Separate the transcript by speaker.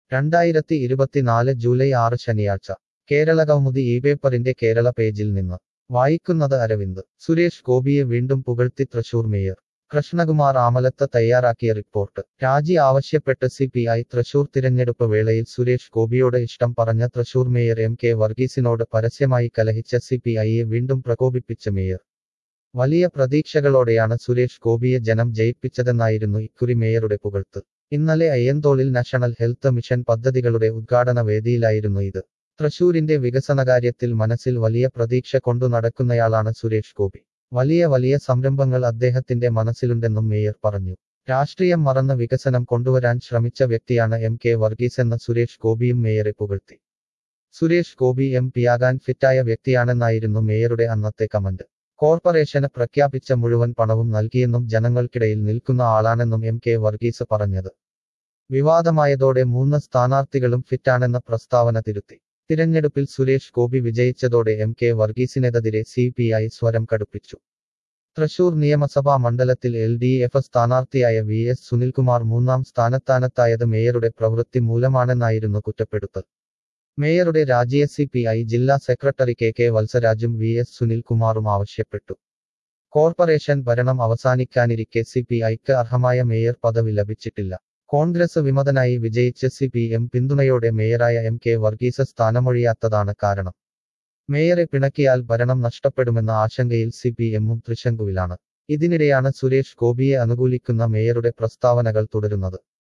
Speaker 1: രണ്ടായിരത്തി ഇരുപത്തിനാല് ജൂലൈ ആറ് ശനിയാഴ്ച കേരള കൗമുദി ഈ പേപ്പറിന്റെ കേരള പേജിൽ നിന്ന് വായിക്കുന്നത് അരവിന്ദ് സുരേഷ് ഗോപിയെ വീണ്ടും പുകഴ്ത്തി തൃശൂർ മേയർ കൃഷ്ണകുമാർ ആമലത്ത് തയ്യാറാക്കിയ റിപ്പോർട്ട് രാജി ആവശ്യപ്പെട്ട് സി പി ഐ തൃശൂർ തിരഞ്ഞെടുപ്പ് വേളയിൽ സുരേഷ് ഗോപിയോട് ഇഷ്ടം പറഞ്ഞ തൃശൂർ മേയർ എം കെ വർഗീസിനോട് പരസ്യമായി കലഹിച്ച സി പി ഐയെ വീണ്ടും പ്രകോപിപ്പിച്ച മേയർ വലിയ പ്രതീക്ഷകളോടെയാണ് സുരേഷ് ഗോപിയെ ജനം ജയിപ്പിച്ചതെന്നായിരുന്നു ഇക്കുറി മേയറുടെ പുകഴ്ത്ത് ഇന്നലെ അയ്യന്തോളിൽ നാഷണൽ ഹെൽത്ത് മിഷൻ പദ്ധതികളുടെ ഉദ്ഘാടന വേദിയിലായിരുന്നു ഇത് തൃശൂരിന്റെ വികസനകാര്യത്തിൽ മനസ്സിൽ വലിയ പ്രതീക്ഷ കൊണ്ടു നടക്കുന്നയാളാണ് സുരേഷ് ഗോപി വലിയ വലിയ സംരംഭങ്ങൾ അദ്ദേഹത്തിന്റെ മനസ്സിലുണ്ടെന്നും മേയർ പറഞ്ഞു രാഷ്ട്രീയം മറന്ന് വികസനം കൊണ്ടുവരാൻ ശ്രമിച്ച വ്യക്തിയാണ് എം കെ വർഗീസ് എന്ന സുരേഷ് ഗോപിയും മേയറെ പുകഴ്ത്തി സുരേഷ് ഗോപി എം പിയാകാൻ ഫിറ്റായ വ്യക്തിയാണെന്നായിരുന്നു മേയറുടെ അന്നത്തെ കമന്റ് കോർപ്പറേഷന് പ്രഖ്യാപിച്ച മുഴുവൻ പണവും നൽകിയെന്നും ജനങ്ങൾക്കിടയിൽ നിൽക്കുന്ന ആളാണെന്നും എം കെ വർഗീസ് പറഞ്ഞത് വിവാദമായതോടെ മൂന്ന് സ്ഥാനാർത്ഥികളും ഫിറ്റാണെന്ന പ്രസ്താവന തിരുത്തി തിരഞ്ഞെടുപ്പിൽ സുരേഷ് ഗോപി വിജയിച്ചതോടെ എം കെ വർഗീസിനെതിരെ സി പി ഐ സ്വരം കടുപ്പിച്ചു തൃശൂർ നിയമസഭാ മണ്ഡലത്തിൽ എൽ ഡി എഫ് സ്ഥാനാർത്ഥിയായ വി എസ് സുനിൽകുമാർ മൂന്നാം സ്ഥാനത്താനത്തായത് മേയറുടെ പ്രവൃത്തി മൂലമാണെന്നായിരുന്നു കുറ്റപ്പെടുത്തൽ മേയറുടെ രാജിയെ സി പി ഐ ജില്ലാ സെക്രട്ടറി കെ കെ വത്സരാജും വി എസ് സുനിൽകുമാറും ആവശ്യപ്പെട്ടു കോർപ്പറേഷൻ ഭരണം അവസാനിക്കാനിരിക്കെ സി പി ഐക്ക് അർഹമായ മേയർ പദവി ലഭിച്ചിട്ടില്ല കോൺഗ്രസ് വിമതനായി വിജയിച്ച് സി പി എം പിന്തുണയോടെ മേയറായ എം കെ വർഗീസ് സ്ഥാനമൊഴിയാത്തതാണ് കാരണം മേയറെ പിണക്കിയാൽ ഭരണം നഷ്ടപ്പെടുമെന്ന ആശങ്കയിൽ സി പി എമ്മും തൃശങ്കുവിലാണ് ഇതിനിടെയാണ് സുരേഷ് ഗോപിയെ അനുകൂലിക്കുന്ന മേയറുടെ പ്രസ്താവനകൾ തുടരുന്നത്